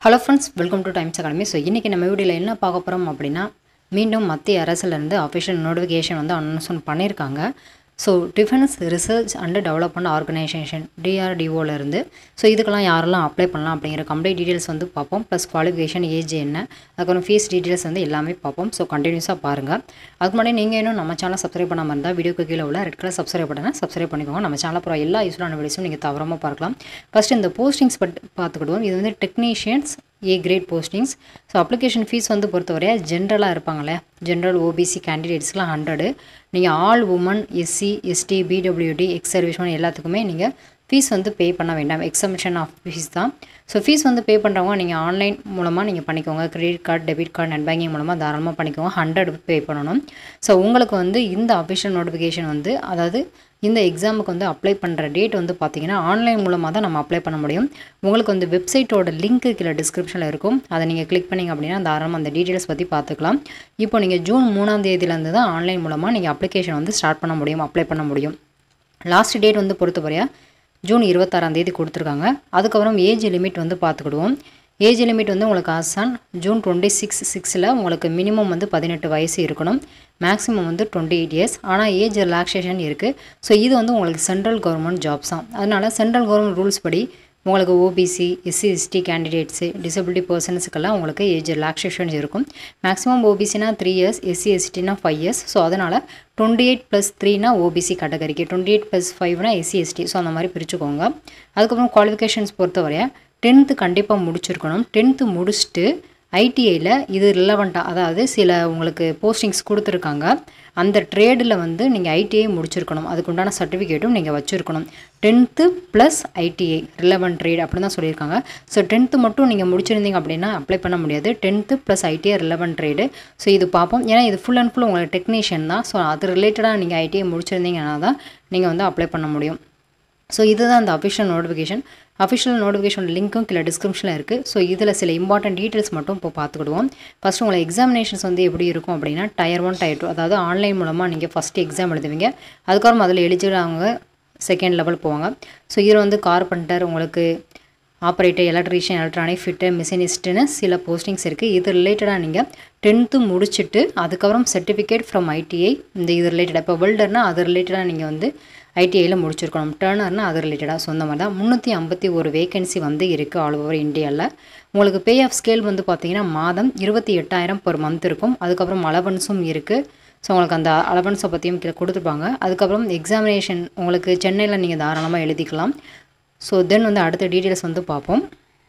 hello friends welcome to Times Academy so இன்றைக்கி நம்ம வீடியோவில் என்ன பார்க்க போகிறோம் அப்படின்னா மீண்டும் மத்திய அரசுலேருந்து அஃபிஷியல் நோட்டிஃபிகேஷன் வந்து அனௌன்ஸ்மெண்ட் பண்ணியிருக்காங்க so defence research and development organisation டிஆர்டிஓலேருந்து ஸோ இதுக்கெல்லாம் யாரெல்லாம் அப்ளை பண்ணலாம் அப்படிங்கிற கம்ப்ளீட் டீட்டெயில்ஸ் வந்து பார்ப்போம் ப்ளஸ் குவாலிஃபிகேஷன் ஏஜ் என்ன அதுக்கப்புறம் ஃபீஸ் டீட்டெயில்ஸ் வந்து எல்லாமே பார்ப்போம் ஸோ கண்டினியூஸாக பாருங்கள் அதுக்கு முன்னாடி நீங்கள் இன்னும் நம்ம சேனல் சப்ஸ்கிரைப் பண்ணாமல் இருந்தால் வீடியோக்கு கீழே உள்ள ரெட் கலர் சப்ஸ்கிரைப் பண்ணால் சப்ஸ்கிரைப் பண்ணிக்கோங்க நம்ம சேனல் அப்புறம் எல்லா யூஸ்ஃபுல்லான வீடியோஸும் நீங்கள் தவறாமல் பார்க்கலாம் ஃபஸ்ட்டு இந்த போஸ்டிங்ஸ் பட் பார்த்துக்கிடுவோம் இது வந்து technicians A grade postings so application fees வந்து பொறுத்தவரையா ஜென்ரலாக இருப்பாங்களே ஜென்ரல் ஓபிசி கேண்டிடேட்ஸ்லாம் ஹண்ட்ரடு நீங்கள் all woman SC ST PWD ex serviceman எல்லாத்துக்குமே நீங்கள் ஃபீஸ் வந்து பே பண்ண வேண்டாம் எக்ஸம்ஷன் ஆஃப் ஃபீஸ் தான் ஸோ ஃபீஸ் வந்து பே பண்ணுறவங்க நீங்கள் ஆன்லைன் மூலமாக நீங்கள் பண்ணிக்கோங்க credit card debit card net banking மூலமாக தாராளமாக பண்ணிக்கோங்க ஹண்ட்ரட் பே பண்ணணும் ஸோ உங்களுக்கு வந்து இந்த அஃபிஷியல் நோட்டிஃபிகேஷன் வந்து அதாவது இந்த எக்ஸாமுக்கு வந்து அப்ளை பண்ணுற டேட் வந்து பார்த்தீங்கன்னா ஆன்லைன் மூலமாக தான் நம்ம அப்ளை பண்ண முடியும் உங்களுக்கு வந்து வெப்சைட்டோட லிங்க்கு கீழே டிஸ்கிரிப்ஷனில் இருக்கும் அதை நீங்கள் கிளிக் பண்ணிங்க அப்படின்னா தாராளமாக அந்த டீட்டெயில்ஸ் பற்றி பார்த்துக்கலாம் இப்போ நீங்கள் ஜூன் மூணாம் தேதியிலேருந்து தான் ஆன்லைன் மூலமாக நீங்கள் அப்ளிகேஷன் வந்து ஸ்டார்ட் பண்ண முடியும் அப்ளை பண்ண முடியும் லாஸ்ட் டேட் வந்து பொறுத்தவரையா ஜூன் இருபத்தாறாம் தேதி கொடுத்துருக்காங்க அதுக்கப்புறம் ஏஜ் லிமிட் வந்து பார்த்துக்கிடுவோம் ஏஜ் லிமிட் வந்து உங்களுக்கு ஆசான் ஜூன் டுவெண்ட்டி சிக்ஸ் சிக்ஸில் உங்களுக்கு மினிமம் வந்து பதினெட்டு வயசு இருக்கணும் மேக்ஸிமம் வந்து டுவெண்ட்டி எயிட் இயர்ஸ் ஆனால் ஏஜ் ரிலாக்ஸேஷன் இருக்குது ஸோ இது வந்து உங்களுக்கு சென்ட்ரல் கவர்மெண்ட் ஜாப்ஸ் தான் அதனால் சென்ட்ரல் கவர்மெண்ட் ரூல்ஸ் படி உங்களுக்கு OBC SC ST candidates disability பர்சன்ஸுக்கெல்லாம் உங்களுக்கு ஏஜ் ரிலாக்ஸேஷன் இருக்கும் மேக்ஸிமம் ஓபிசினா த்ரீ இயர்ஸ் எஸ்சி எஸ்டினா ஃபைவ் இயர்ஸ் ஸோ அதனால் டுவெண்ட்டி எயிட் ப்ளஸ் த்ரீனா ஓபிசி கேட்டகரிக்கு டுவெண்ட்டி எயிட் ப்ளஸ் ஃபைவ்னா எஸ்சி எஸ்டி ஸோ அந்த மாதிரி பிரிச்சுக்கோங்க அதுக்கப்புறம் குவாலிஃபிகேஷன்ஸ் பொறுத்தவரையா டென்த்து கண்டிப்பாக முடிச்சிருக்கணும் டென்த்து முடிச்சுட்டு ஐடிஐயில் இது ரிலவெண்ட்டாக அதாவது சில உங்களுக்கு போஸ்டிங்ஸ் கொடுத்துருக்காங்க அந்த ட்ரேடில் வந்து நீங்கள் ஐடிஐ முடிச்சிருக்கணும் அதுக்கு உண்டான சர்டிஃபிகேட்டும் நீங்கள் வச்சுருக்கணும் tenth plus ITI relevant trade அப்படி தான் சொல்லியிருக்காங்க ஸோ டென்த்து மட்டும் நீங்கள் முடிச்சிருந்தீங்க அப்படின்னா அப்ளை பண்ண முடியாது tenth plus ITI relevant trade so இது பார்ப்போம் ஏன்னா இது ஃபுல் அண்ட் ஃபுல் உங்களுக்கு டெக்னீஷியன் தான் ஸோ அது ரிலேட்டடாக நீங்கள் ஐடிஐ முடிச்சிருந்தீங்கன்னா தான் நீங்கள் வந்து அப்ளை பண்ண முடியும் ஸோ இதுதான் அந்த அஃபிஷியல் நோட்டிஃபிகேஷன் அஃபிஷியல் நோட்டிஃபிகேஷன் லிங்க்கும் கீழே டிஸ்கிரிப்ஷனில் இருக்குது ஸோ இதில் சில இம்பார்ட்டன்ட் டீட்டெயில்ஸ் மட்டும் இப்போ பார்த்துக்கிடுவோம் ஃபஸ்ட்டு உங்களை எக்ஸாமினேஷன்ஸ் வந்து எப்படி இருக்கும் அப்படின்னா டயர் ஒன் டயர் டூ அதாவது ஆன்லைன் மூலமாக நீங்கள் ஃபஸ்ட்டு எக்ஸாம் எழுதுவீங்க அதுக்கப்புறம் அதில் எலிஜிபிள் அவங்க செகண்ட் லெவல் போவாங்க ஸோ இதில் வந்து கார்பெண்டர் உங்களுக்கு ஆப்ரேட்டர் எலக்ட்ரீஷியன் எலக்ட்ரானிக் ஃபிட்டர் மிஷினிஸ்ட்டுன்னு சில போஸ்டிங்ஸ் இருக்குது இது ரிலேட்டடாக நீங்கள் டென்த்து முடிச்சுட்டு அதுக்கப்புறம் சர்டிஃபிகேட் ஃப்ரம் ஐடிஐ இந்த இது ரிலேட்டடாக இப்போ வெல்டர்னால் அது ரிலேட்டடாக நீங்கள் வந்து ஐடிஐயில் முடிச்சிருக்கணும் டேர்னர்னால் அது ரிலேட்டடாக சொந்த மாதிரி தான் முந்நூற்றி ஐம்பத்தி ஒரு வேகன்சி வந்து இருக்குது ஆல் ஓவர் இந்தியாவில் உங்களுக்கு பே ஆஃப் ஸ்கேல் வந்து பார்த்தீங்கன்னா மாதம் இருபத்தி எட்டாயிரம் per மந்த் இருக்கும் அதுக்கப்புறம் அலவன்ஸும் இருக்குது ஸோ உங்களுக்கு அந்த அலவன்ஸை பற்றியும் கீழே கொடுத்துருப்பாங்க அதுக்கப்புறம் எக்ஸாமினேஷன் உங்களுக்கு சென்னையில் நீங்கள் தாராளமாக எழுதிக்கலாம் ஸோ தென் வந்து அடுத்த டீட்டெயில்ஸ் வந்து பார்ப்போம்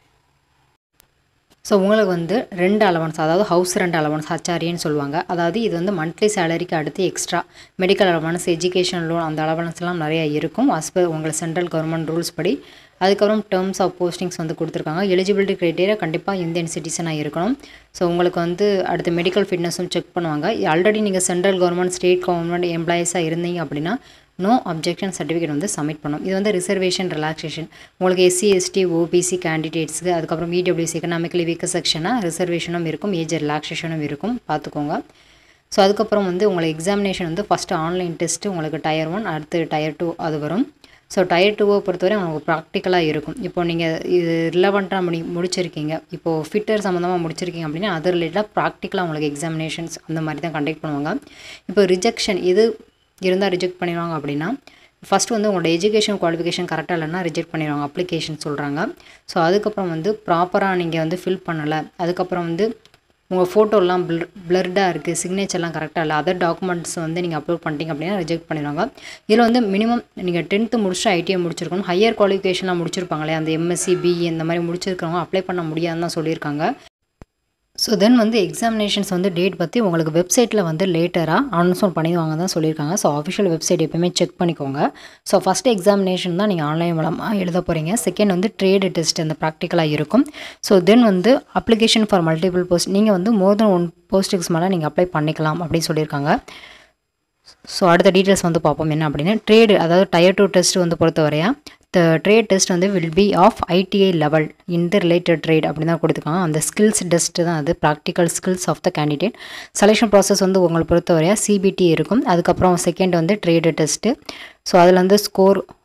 ஸோ உங்களுக்கு வந்து ரெண்டு அலவன்ஸ் அதாவது ஹவுஸ் ரெண்ட் அலவன்ஸ் ஹச்ஆர்ஏன்னு சொல்லுவாங்க அதாவது இது வந்து மந்த்லி சேலரிக்கு அடுத்து extra medical allowance education loan அந்த அலவன்ஸ்லாம் நிறையா இருக்கும் அஸ் பர் உங்கள் சென்ட்ரல் கவர்மெண்ட் ரூல்ஸ் படி அதுக்கப்புறம் டேர்ம்ஸ் ஆஃப் போஸ்டிங்ஸ் வந்து கொடுத்துருக்காங்க எலிஜிபிலிட்டி க்ரைட்டீரியா கண்டிப்பாக இந்தியன் சிட்டிசனாக இருக்கணும் ஸோ உங்களுக்கு வந்து அடுத்து மெடிக்கல் ஃபிட்னஸும் செக் பண்ணுவாங்க ஆல்ரெடி நீங்கள் சென்ட்ரல் கவர்மெண்ட் ஸ்டேட் கவர்மெண்ட் எம்ப்ளாயீஸாக இருந்தீங்க அப்படின்னா நோ அப்ஜெக்ஷன் சர்டிஃபிகேட் வந்து சப்மிட் பண்ணும் இது வந்து ரிசர்வேஷன் ரிலாக்ஸேஷன் உங்களுக்கு எஸ்சி எஸ்டி ஓபிசி கேண்டிடேட்ஸுக்கு அதுக்கப்புறம் இடபிள்யூசி எக்கனாமிக்கலி வீக்க செக்ஷனாக ரிசர்வேஷனும் இருக்கும் ஏஜ் ரிலாக்ஸேஷனும் இருக்கும் பார்த்துக்கோங்க ஸோ அதுக்கப்புறம் வந்து உங்களுக்கு எக்ஸாமினேஷன் வந்து ஃபஸ்ட்டு ஆன்லைன் டெஸ்ட்டு உங்களுக்கு டயர் ஒன் அடுத்து டயர் டூ அது வரும் ஸோ டயர் டூவை பொறுத்தவரை உங்களுக்கு ப்ராக்டிக்கலாக இருக்கும் இப்போ நீங்கள் இது ரிலவெண்ட்டாக முடி முடிச்சிருக்கீங்க இப்போது ஃபிட்டர் சம்மந்தமாக முடிச்சிருக்கீங்க அப்படின்னா அது ரிலேட்டடாக ப்ராக்டிக்கலாக உங்களுக்கு எக்ஸாமினேஷன்ஸ் அந்த மாதிரி தான் கண்டக்ட் பண்ணுவாங்க இப்போ ரிஜெக்ஷன் இது இருந்தால் ரிஜெக்ட் பண்ணிடுவாங்க அப்படின்னா ஃபஸ்ட்டு வந்து உங்களோட எஜுகேஷன் குவாலிஃபிகேஷன் கரெக்டாக இல்லைன்னா ரிஜெக்ட் பண்ணிடுவாங்க அப்ளிகேஷன் சொல்கிறாங்க ஸோ அதுக்கப்புறம் வந்து ப்ராப்பராக நீங்கள் வந்து ஃபில் பண்ணலை அதுக்கப்புறம் வந்து உங்கள் ஃபோட்டோலாம் பிளர் பிளர்டாக இருக்குது சிக்னேச்சர்லாம் கரெக்டாக இல்லை அதர் டாக்குமெண்ட்ஸ் வந்து நீங்கள் அப்லோட் பண்ணிட்டீங்க அப்படின்னா ரிஜெக்ட் பண்ணிடுவாங்க இதில் வந்து மினிமம் நீங்கள் டென்த்து முடிச்சுட்டு ஐடிஐ முடிச்சிருக்கணும் ஹையர் குவாலிஃபிகேஷன்லாம் முடிச்சிருப்பாங்களே அந்த எம்எஸ்சி பிஇ இந்த மாதிரி முடிச்சிருக்கிறவங்க அப்ளை பண்ண முடியாதுன்னு தான் சொல்லியிருக்காங்க ஸோ தென் வந்து எக்ஸாமினேஷன்ஸ் வந்து டேட் பற்றி உங்களுக்கு வெப்சைட்டில் வந்து லேட்டராக அனௌன்ஸ்மெண்ட் பண்ணிடுவாங்க தான் சொல்லியிருக்காங்க ஸோ அஃபிஷியல் வெப்சைட் எப்பயுமே செக் பண்ணிக்கோங்க ஸோ ஃபஸ்ட் எக்ஸாமினேஷன் தான் நீங்கள் ஆன்லைன் மூலமாக எழுத போகிறீங்க செகண்ட் வந்து ட்ரேடு டெஸ்ட் அந்த ப்ராக்டிக்கலாக இருக்கும் ஸோ தென் வந்து அப்ளிகேஷன் ஃபார் மல்டிபிள் போஸ்ட் நீங்கள் வந்து மோர் தென் ஒன் போஸ்ட்டுக்கு மேலே நீங்கள் அப்ளை பண்ணிக்கலாம் அப்படின்னு சொல்லியிருக்காங்க ஸோ அடுத்த டீட்டெயில்ஸ் வந்து பார்ப்போம் என்ன அப்படின்னா ட்ரேடு அதாவது டயர் டூ டெஸ்ட் வந்து பொறுத்தவரையா த ட்ரேட் டெஸ்ட் வந்து will be of ITI level இந்த ரிலேட்டட் ட்ரேட் அப்படி தான் கொடுத்துருக்காங்க அந்த ஸ்கில்ஸ் டெஸ்ட்டு தான் அது practical skills of the candidate selection process வந்து உங்களை பொறுத்தவரையா சிபிடி இருக்கும் அதுக்கப்புறம் செகண்ட் வந்து ட்ரேடு டெஸ்ட்டு ஸோ அதில் வந்து ஸ்கோர்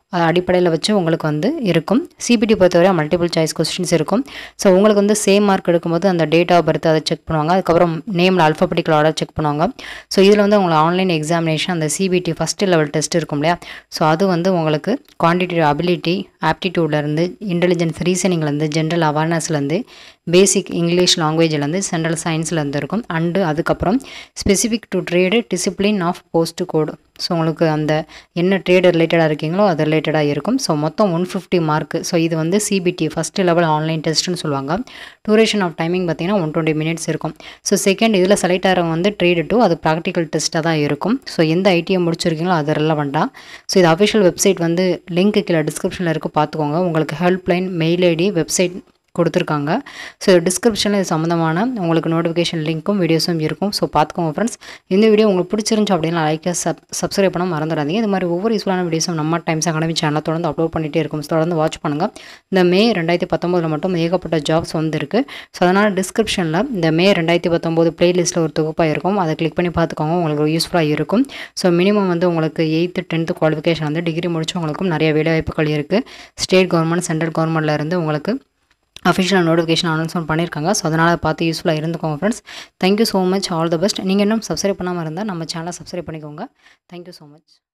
அடிப்படையில் வச்சு உங்களுக்கு வந்து இருக்கும் சிபிடி பொறுத்தவரை மல்டிபிள் சாய்ஸ் கொஸ்டின்ஸ் இருக்கும் ஸோ உங்களுக்கு வந்து சேம் மார்க் எடுக்கும்போது அந்த டேட் ஆஃப் பர்த் அதை செக் பண்ணுவாங்க அதுக்கப்புறம் நேமில் அல்ஃபபெட்டிக்கல் ஆர்டர் செக் பண்ணுவாங்க ஸோ இதில் வந்து உங்களுக்கு ஆன்லைன் எக்ஸாமினேஷன் அந்த சிபிடி ஃபஸ்ட்டு லெவல் டெஸ்ட் இருக்கும் இல்லையா ஸோ அது வந்து உங்களுக்கு குவான்டிட்டி அபிலிட்டி ஆப்டிடியூட்லேருந்து இன்டெலிஜென்ஸ் ரீசனிங்லேருந்து ஜென்ரல் அவேர்னஸ்லேருந்து பேசிக் இங்கிலீஷ் லாங்குவேஜ்லேருந்து சென்ட்ரல் சயின்ஸ்லேருந்து இருக்கும் அண்டு அதுக்கப்புறம் specific to trade discipline of post code so உங்களுக்கு அந்த என்ன ட்ரேடு ரிலேட்டடாக இருக்கீங்களோ அது ரிலேட்டடாக இருக்கும் ஸோ மொத்தம் ஒன் ஃபிஃப்டி மார்க்கு ஸோ இது வந்து சிபிடி ஃபஸ்ட்டு லெவல் ஆன்லைன் டெஸ்ட்டுன்னு சொல்லுவாங்க டூரேஷன் ஆஃப் டைமிங் பார்த்தீங்கன்னா ஒன் டுவெண்ட்டி மினிட்ஸ் இருக்கும் ஸோ செகண்ட் இதில் செலக்ட் ஆகிறவங்க வந்து ட்ரேடு டூ அது ப்ராக்டிக்கல் டெஸ்ட்டாக தான் இருக்கும் ஸோ எந்த ஐடியை முடிச்சிருக்கீங்களோ அது ரெலவெண்ட்டாக ஸோ இது அஃபிஷியல் வெப்சைட் வந்து லிங்க் கீழே டிஸ்கிரிப்ஷனில் இருக்க பார்த்துக்கோங்க உங்களுக்கு ஹெல்ப்லைன் மெயில் ஐடி வெப்சைட் கொடுத்துருக்காங்க ஸோ டிஸ்கிரிப்ஷனில் இது சம்மந்தமான உங்களுக்கு நோட்டிஃபிகேஷன் லிங்க்கும் வீடியோஸும் இருக்கும் ஸோ பார்த்துக்கோங்க ஃப்ரெண்ட்ஸ் இந்த வீடியோ உங்களுக்கு பிடிச்சிருந்துச்சு அப்படின்னா லைக் சப் சப்ஸ்கிரைப் பண்ண மறந்துடாதீங்க இது மாதிரி ஒவ்வொரு யூஸ்ஃபுல்லான வீடியோஸும் நம்ம டைம்ஸ் அகாடமி சேனல் தொடர்ந்து அப்லோட் பண்ணிகிட்டே இருக்கும் ஸோ தொடர்ந்து வாட்ச் பண்ணுங்கள் இந்த மே ரெண்டாயிரத்தி பத்தொம்போதில் மட்டும் ஏகப்பட்ட ஜாப்ஸ் வந்துருக்கு ஸோ அதனால் டிஸ்கிரிப்ஷனில் இந்த மே ரெண்டாயிரத்தி பத்தொம்போது ப்ளேலிஸ்ட்டில் ஒரு தொகுப்பாக இருக்கும் அதை கிளிக் பண்ணி பார்த்துக்கோங்க உங்களுக்கு யூஸ்ஃபுல்லாக இருக்கும் ஸோ மினிமம் வந்து உங்களுக்கு எயித்து டென்த்து குவாலிஃபிகேஷன் வந்து டிகிரி முடிச்சவங்களுக்கும் நிறைய வேலைவாய்ப்புகள் இருக்குது ஸ்டேட் கவர்மெண்ட் சென்ட்ரல் கவர்மெண்ட்டில் இருந்து உங்களுக்கு அஃபிஷியல் நோட்டிஃபிகேஷன் அனௌன்ஸ்மெண்ட் பண்ணியிருக்காங்க ஸோ அதனால் பார்த்து யூஸ்ஃபுல்லாக இருந்துக்கோங்க friends thank you so much all the best நீங்கள் இன்னும் சப்ஸ்கிரைப் பண்ணாமல் இருந்தால் நம்ம சேனலை சப்ஸ்கிரைப் பண்ணிக்கோங்க தேங்க்யூ ஸோ மச்